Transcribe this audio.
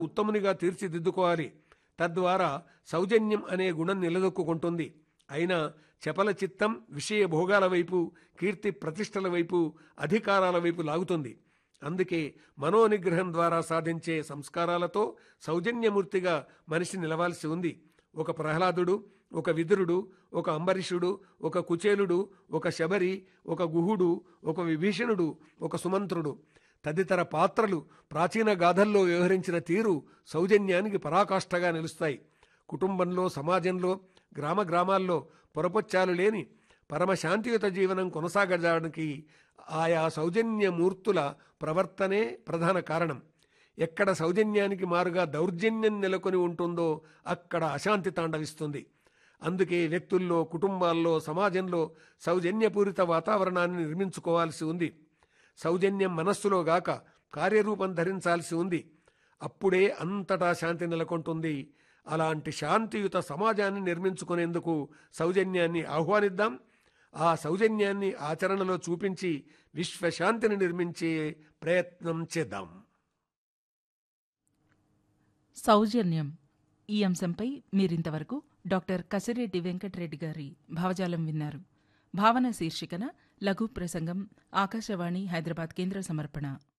ఉత్తమునిగా తీర్చిదిద్దుకోవాలి తద్వారా సౌజన్యం అనే గుణం నిలదొక్కుంటుంది అయినా చపల చిత్తం విషయ భోగాల వైపు కీర్తి ప్రతిష్టల వైపు అధికారాల వైపు లాగుతుంది అందుకే మనోనిగ్రహం ద్వారా సాధించే సంస్కారాలతో సౌజన్యమూర్తిగా మనిషి నిలవాల్సి ఉంది ఒక ప్రహ్లాదుడు ఒక విదురుడు ఒక అంబరీషుడు ఒక కుచేలుడు ఒక శబరి ఒక గుహుడు ఒక విభీషణుడు ఒక సుమంత్రుడు తదితర పాత్రలు ప్రాచీన గాథల్లో వ్యవహరించిన తీరు సౌజన్యానికి పరాకాష్ఠగా నిలుస్తాయి కుటుంబంలో సమాజంలో గ్రామ గ్రామాల్లో పొరపొచ్చాలు లేని పరమశాంతియుత జీవనం కొనసాగడానికి ఆయా సౌజన్యమూర్తుల ప్రవర్తనే ప్రధాన కారణం ఎక్కడ సౌజన్యానికి మారుగా దౌర్జన్యం నెలకొని ఉంటుందో అక్కడ అశాంతి తాండవిస్తుంది అందుకే వ్యక్తుల్లో కుటుంబాల్లో సమాజంలో సౌజన్యపూరిత వాతావరణాన్ని నిర్మించుకోవాల్సి ఉంది సౌజన్యం మనస్సులో గాక కార్యరూపం ధరించాల్సి ఉంది అప్పుడే అంతటా శాంతి నెలకొంటుంది అలాంటి శాంతియుత సమాజాన్ని నిర్మించుకునేందుకు సౌజన్యాన్ని ఆహ్వానిద్దాం ఆ సౌజన్యాన్ని ఆచరణలో చూపించి విశ్వశాంతిని నిర్మించే ప్రయత్నం చేద్దాం సౌజన్యం ఈ అంశంపై మీరింతవరకు డాక్టర్ కసిరెడ్డి వెంకటరెడ్డి గారి భావజాలం విన్నారు భావన శీర్షికన లఘు ప్రసంగం ఆకాశవాణి హైదరాబాద్ కేంద్ర సమర్పణ